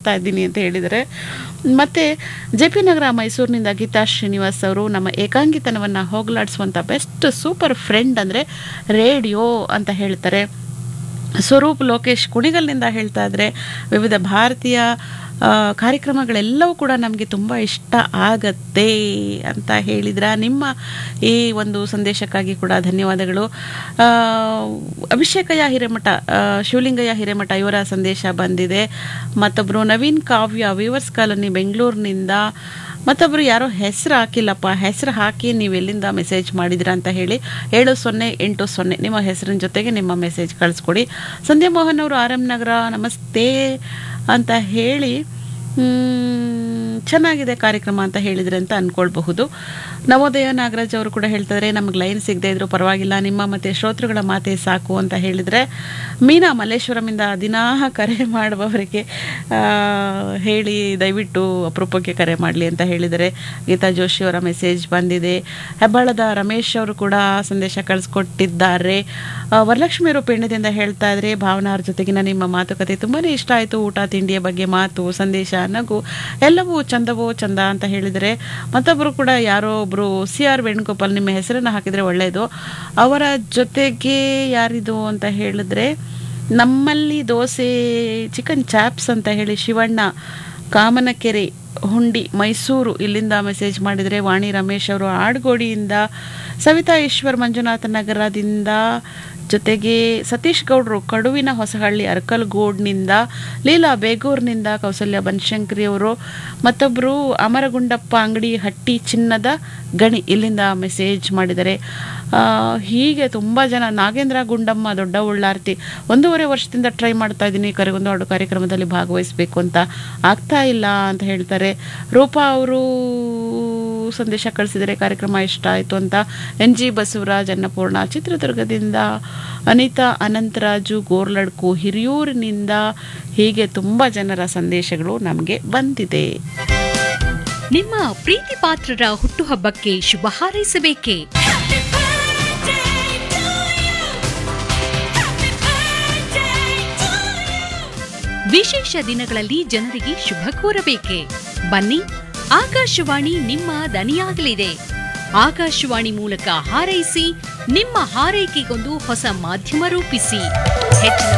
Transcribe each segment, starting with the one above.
ಓದ್ತಾ ಇದ್ದೀನಿ ಅಂತ ಹೇಳಿದರೆ ಮತ್ತು ಜೆ ಪಿ ನಗರ ಮೈಸೂರಿನಿಂದ ಗೀತಾ ಶ್ರೀನಿವಾಸ್ ಅವರು ನಮ್ಮ ಏಕಾಂಗಿತನವನ್ನು ಹೋಗಲಾಡಿಸುವಂಥ ಬೆಸ್ಟ್ ಸೂಪರ್ ಫ್ರೆಂಡ್ ಅಂದರೆ ರೇಡಿಯೋ ಅಂತ ಹೇಳ್ತಾರೆ ಸ್ವರೂಪ್ ಲೋಕೇಶ್ ಕುಣಿಗಲ್ನಿಂದ ಹೇಳ್ತಾ ಇದ್ರೆ ವಿವಿಧ ಭಾರತೀಯ ಆ, ಕಾರ್ಯಕ್ರಮಗಳೆಲ್ಲವೂ ಕೂಡ ನಮಗೆ ತುಂಬ ಇಷ್ಟ ಆಗತ್ತೆ ಅಂತ ಹೇಳಿದ್ರ ನಿಮ್ಮ ಈ ಒಂದು ಸಂದೇಶಕ್ಕಾಗಿ ಕೂಡ ಧನ್ಯವಾದಗಳು ಆ, ಅಭಿಷೇಕಯ್ಯ ಹಿರೇಮಠ ಆ, ಶಿವಲಿಂಗಯ್ಯ ಹಿರೇಮಠ ಇವರ ಸಂದೇಶ ಬಂದಿದೆ ಮತ್ತೊಬ್ಬರು ನವೀನ್ ಕಾವ್ಯ ವಿವರ್ಸ್ ಕಾಲೋನಿ ಬೆಂಗಳೂರಿನಿಂದ ಮತ್ತೊಬ್ಬರು ಯಾರೋ ಹೆಸರು ಹಾಕಿಲ್ಲಪ್ಪ ಹೆಸರು ಹಾಕಿ ನೀವು ಎಲ್ಲಿಂದ ಮೆಸೇಜ್ ಮಾಡಿದಿರ ಅಂತ ಹೇಳಿ ಏಳು ಸೊನ್ನೆ ಎಂಟು ಸೊನ್ನೆ ನಿಮ್ಮ ಹೆಸರಿನ ಜೊತೆಗೆ ನಿಮ್ಮ ಮೆಸೇಜ್ ಕಳಿಸ್ಕೊಡಿ ಸಂಧ್ಯಾ ಮೋಹನ್ ಅವರು ಆರ್ ಎಂ ನಗರ ನಮಸ್ತೆ ಅಂತ ಹೇಳಿ ಮ್, ಚೆನ್ನಾಗಿದೆ ಕಾರ್ಯಕ್ರಮ ಅಂತ ಹೇಳಿದ್ರೆ ಅಂತ ಅನ್ಕೊಳ್ಬಹುದು ನವೋದಯ ನಾಗರಾಜ್ ಅವರು ಕೂಡ ಹೇಳ್ತಾರೆ ನಮಗೆ ಲೈನ್ ಸಿಗದೆ ಇದ್ರು ಪರವಾಗಿಲ್ಲ ನಿಮ್ಮ ಮತ್ತೆ ಶ್ರೋತೃಗಳ ಮಾತೆ ಸಾಕು ಅಂತ ಹೇಳಿದರೆ ಮೀನಾ ಮಲ್ಲೇಶ್ವರಮಿಂದ ದಿನಾ ಕರೆ ಮಾಡುವವರಿಗೆ ಆ, ಹೇಳಿ ದಯವಿಟ್ಟು ಅಪರೂಪಕ್ಕೆ ಕರೆ ಮಾಡಲಿ ಅಂತ ಹೇಳಿದರೆ ಗೀತಾ ಜೋಶಿ ಅವರ ಮೆಸೇಜ್ ಬಂದಿದೆ ಹೆಬ್ಬಾಳದ ರಮೇಶ್ ಅವರು ಕೂಡ ಸಂದೇಶ ಕಳಿಸ್ಕೊಟ್ಟಿದ್ದಾರೆ ಆ, ವರಲಕ್ಷ್ಮಿ ಅವರು ಪೇಣ್ಯದಿಂದ ಹೇಳ್ತಾ ಇದ್ರೆ ಭಾವನಾ ಅವ್ರ ಜೊತೆಗಿನ ನಿಮ್ಮ ಮಾತುಕತೆ ತುಂಬಾ ಇಷ್ಟ ಆಯಿತು ಊಟ ತಿಂಡಿಯ ಬಗ್ಗೆ ಮಾತು ಸಂದೇಶ ನಗು ಎಲ್ಲವೂ ಚಂದವೋ ಚಂದ ಅಂತ ಹೇಳಿದರೆ ಮತ್ತೊಬ್ಬರು ಕೂಡ ಯಾರೋ ಒಬ್ಬರು ಸಿ ಆರ್ ವೇಣುಗೋಪಾಲ್ ನಿಮ್ಮ ಹೆಸರನ್ನು ಹಾಕಿದರೆ ಒಳ್ಳೆಯದು ಅವರ ಜೊತೆಗೆ ಯಾರಿದು ಅಂತ ಹೇಳಿದ್ರೆ ನಮ್ಮಲ್ಲಿ ದೋಸೆ ಚಿಕನ್ ಚಾಪ್ಸ್ ಅಂತ ಹೇಳಿ ಶಿವಣ್ಣ ಕಾಮನಕೆರೆ ಹುಂಡಿ ಮೈಸೂರು ಇಲ್ಲಿಂದ ಮೆಸೇಜ್ ಮಾಡಿದರೆ ವಾಣಿ ರಮೇಶ್ ಅವರು ಆಡ್ಗೋಡಿಯಿಂದ ಸವಿತಾ ಈಶ್ವರ್ ಮಂಜುನಾಥ ನಗರದಿಂದ ಜೊತೆಗೆ ಸತೀಶ್ ಗೌಡ್ರು ಕಡುವಿನ ಹೊಸಹಳ್ಳಿ ಅರ್ಕಲ್ಗೋಡ್ನಿಂದ ಲೀಲಾ ಬೇಗೂರ್ನಿಂದ ಕೌಸಲ್ಯ ಬನಶಂಕರಿ ಅವರು ಮತ್ತೊಬ್ಬರು ಅಮರಗುಂಡಪ್ಪ ಅಂಗಡಿ ಹಟ್ಟಿ ಚಿನ್ನದ ಗಣಿ ಇಲ್ಲಿಂದ ಮೆಸೇಜ್ ಮಾಡಿದ್ದಾರೆ ಆ, ಹೀಗೆ ತುಂಬ ಜನ ನಾಗೇಂದ್ರ ಗುಂಡಮ್ಮ ದೊಡ್ಡ ಉಳ್ಳಾರ್ತಿ ಒಂದೂವರೆ ವರ್ಷದಿಂದ ಟ್ರೈ ಮಾಡ್ತಾ ಇದ್ದೀನಿ ಕರೆಗೊಂದು ಹಾಡು ಕಾರ್ಯಕ್ರಮದಲ್ಲಿ ಭಾಗವಹಿಸಬೇಕು ಅಂತ ಆಗ್ತಾ ಇಲ್ಲ ಅಂತ ಹೇಳ್ತಾರೆ ರೂಪಾ ಅವರು ಸಂದೇಶ ಕಳಿಸಿದರೆ ಕಾರ್ಯಕ್ರಮ ಇಷ್ಟ ಆಯಿತು ಅಂತ ಎನ್ ಜಿ ಬಸವರಾಜ್ ಅನ್ನಪೂರ್ಣ ಚಿತ್ರದುರ್ಗದಿಂದ ಅನಿತಾ ಅನಂತರಾಜು ಗೋರ್ಲಡ್ಕು ಹಿರಿಯೂರಿನಿಂದ ಹೀಗೆ ತುಂಬ ಜನರ ಸಂದೇಶಗಳು ನಮಗೆ ಬಂದಿದೆ ನಿಮ್ಮ ಪ್ರೀತಿ ಪಾತ್ರರ ಹುಟ್ಟುಹಬ್ಬಕ್ಕೆ ಶುಭ ಹಾರೈಸಬೇಕೇ ವಿಶೇಷ ದಿನಗಳಲ್ಲಿ ಜನರಿಗೆ ಶುಭ ಕೋರಬೇಕೆ ಬನ್ನಿ ಆಕಾಶವಾಣಿ ನಿಮ್ಮ ದನಿಯಾಗಲಿದೆ ಆಕಾಶವಾಣಿ ಮೂಲಕ ಹಾರೈಸಿ ನಿಮ್ಮ ಹಾರೈಕೆಗೊಂದು ಹೊಸ ಮಾಧ್ಯಮ ರೂಪಿಸಿ ಹೆಚ್ಚಿನ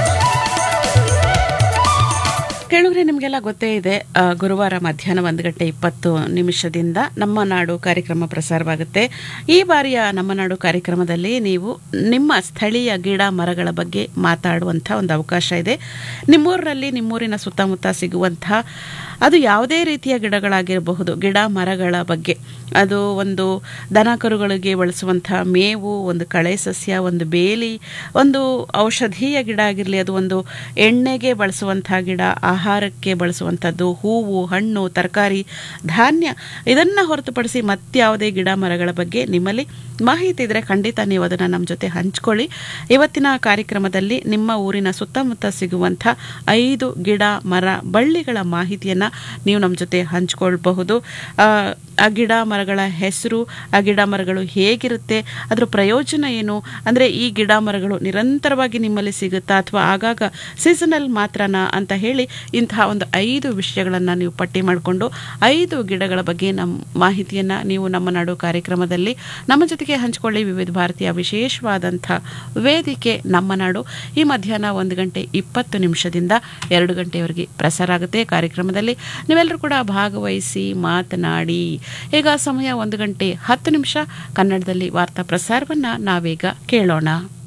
ಕೇಳುಗ್ರೆ ನಿಮಗೆಲ್ಲ ಗೊತ್ತೇ ಇದೆ ಆ, ಗುರುವಾರ ಮಧ್ಯಾಹ್ನ ಒಂದು ಗಂಟೆ ಇಪ್ಪತ್ತು ನಿಮಿಷದಿಂದ ನಮ್ಮ ನಾಡು ಕಾರ್ಯಕ್ರಮ ಪ್ರಸಾರವಾಗುತ್ತೆ ಈ ಬಾರಿಯ ನಮ್ಮ ನಾಡು ಕಾರ್ಯಕ್ರಮದಲ್ಲಿ ನೀವು ನಿಮ್ಮ ಸ್ಥಳೀಯ ಗಿಡ ಮರಗಳ ಬಗ್ಗೆ ಮಾತಾಡುವಂಥ ಒಂದು ಅವಕಾಶ ಇದೆ ನಿಮ್ಮೂರಲ್ಲಿ ನಿಮ್ಮೂರಿನ ಸುತ್ತಮುತ್ತ ಸಿಗುವಂಥ ಅದು ಯಾವುದೇ ರೀತಿಯ ಗಿಡಗಳಾಗಿರಬಹುದು ಗಿಡ ಮರಗಳ ಬಗ್ಗೆ ಅದು ಒಂದು ದನ ಕರುಗಳಿಗೆ ಬಳಸುವಂಥ ಮೇವು ಒಂದು ಕಳೆ ಸಸ್ಯ ಒಂದು ಬೇಲಿ ಒಂದು ಔಷಧೀಯ ಗಿಡ ಆಗಿರಲಿ ಅದು ಒಂದು ಎಣ್ಣೆಗೆ ಬಳಸುವಂಥ ಗಿಡ ಆಹಾರಕ್ಕೆ ಬಳಸುವಂಥದ್ದು ಹೂವು ಹಣ್ಣು ತರಕಾರಿ ಧಾನ್ಯ ಇದನ್ನು ಹೊರತುಪಡಿಸಿ ಮತ್ಯಾವುದೇ ಗಿಡ ಮರಗಳ ಬಗ್ಗೆ ನಿಮ್ಮಲ್ಲಿ ಮಾಹಿತಿ ಇದ್ದರೆ ಖಂಡಿತ ನೀವು ಅದನ್ನು ನಮ್ಮ ಜೊತೆ ಹಂಚ್ಕೊಳ್ಳಿ ಇವತ್ತಿನ ಕಾರ್ಯಕ್ರಮದಲ್ಲಿ ನಿಮ್ಮ ಊರಿನ ಸುತ್ತಮುತ್ತ ಸಿಗುವಂಥ ಐದು ಗಿಡ ಮರ ಬಳ್ಳಿಗಳ ಮಾಹಿತಿಯನ್ನು ನೀವು ನಮ್ಮ ಜೊತೆ ಹಂಚ್ಕೊಳ್ಬಹುದು ಆ, ಆ ಗಿಡ ಮರಗಳ ಹೆಸರು ಆ ಗಿಡ ಮರಗಳು ಹೇಗಿರುತ್ತೆ ಅದರ ಪ್ರಯೋಜನ ಏನು ಅಂದರೆ ಈ ಗಿಡ ಮರಗಳು ನಿರಂತರವಾಗಿ ನಿಮ್ಮಲ್ಲಿ ಸಿಗುತ್ತಾ ಅಥವಾ ಆಗಾಗ ಸೀಸನಲ್ ಮಾತ್ರನಾ ಅಂತ ಹೇಳಿ ಇಂತಹ ಒಂದು ಐದು ವಿಷಯಗಳನ್ನು ನೀವು ಪಟ್ಟಿ ಮಾಡಿಕೊಂಡು ಐದು ಗಿಡಗಳ ಬಗ್ಗೆ ನಮ್ಮ ಮಾಹಿತಿಯನ್ನು ನೀವು ನಮ್ಮ ನಾಡು ಕಾರ್ಯಕ್ರಮದಲ್ಲಿ ನಮ್ಮ ಜೊತೆಗೆ ಹಂಚಿಕೊಳ್ಳಿ ವಿವಿಧ ಭಾರತೀಯ ವಿಶೇಷವಾದಂಥ ವೇದಿಕೆ ನಮ್ಮ ನಾಡು ಈ ಮಧ್ಯಾಹ್ನ ಒಂದು ಗಂಟೆ ಇಪ್ಪತ್ತು ನಿಮಿಷದಿಂದ ಎರಡು ಗಂಟೆಯವರೆಗೆ ಪ್ರಸಾರ ಆಗುತ್ತೆ ಕಾರ್ಯಕ್ರಮದಲ್ಲಿ ನೀವೆಲ್ಲರೂ ಕೂಡ ಭಾಗವಹಿಸಿ ಮಾತನಾಡಿ ಈಗ ಸಮಯ ಒಂದು ಗಂಟೆ ಹತ್ತು ನಿಮಿಷ ಕನ್ನಡದಲ್ಲಿ ವಾರ್ತಾ ಪ್ರಸಾರವನ್ನು ನಾವೀಗ ಕೇಳೋಣ